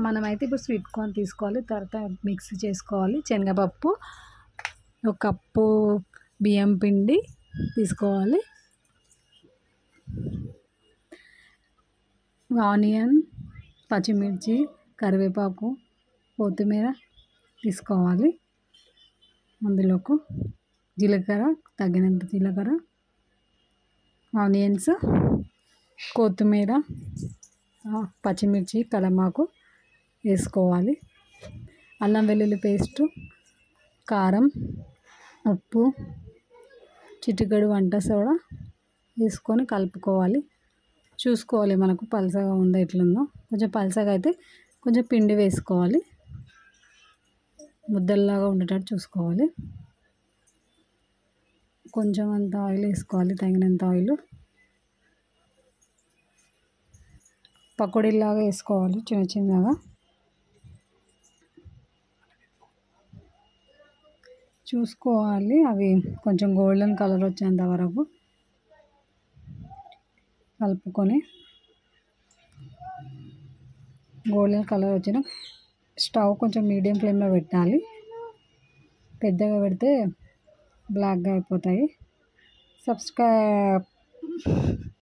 మనమైతే ఇప్పుడు sweet corn తీసుకోవాలి తర్వాత మిక్స్ చేసుకోవాలి శనగపప్పు ఒక కప్పు బియ్యం పిండి తీసుకోవాలి ఆనియన్ పచ్చిమిర్చి కరివేపాకు కొత్తిమీర తీసుకోవాలి అందులోకి జీలకర్ర తగినంత జీలకర్ర ఆనియన్స్ కొత్తిమీర పచ్చిమిర్చి కలమాకు వేసుకోవాలి అల్లం వెల్లుల్లి పేస్టు కారం ఉప్పు చిటికెడు వంట సోడా వేసుకొని కలుపుకోవాలి చూసుకోవాలి మనకు పలసగా ఉందో ఎట్లుందో కొంచెం పలసగా అయితే కొంచెం పిండి వేసుకోవాలి ముద్దల్లాగా ఉండేటట్టు చూసుకోవాలి కొంచెం అంత ఆయిల్ వేసుకోవాలి తగినంత ఆయిల్ పకోడీలాగా వేసుకోవాలి చిన్న చిన్నగా చూసుకోవాలి అవి కొంచెం గోల్డెన్ కలర్ వచ్చేంత వరకు కలుపుకొని గోల్డెన్ కలర్ వచ్చిన స్టవ్ కొంచెం మీడియం ఫ్లేమ్లో పెట్టాలి పెద్దగా పెడితే బ్లాక్గా అయిపోతాయి సబ్స్క్రైబ్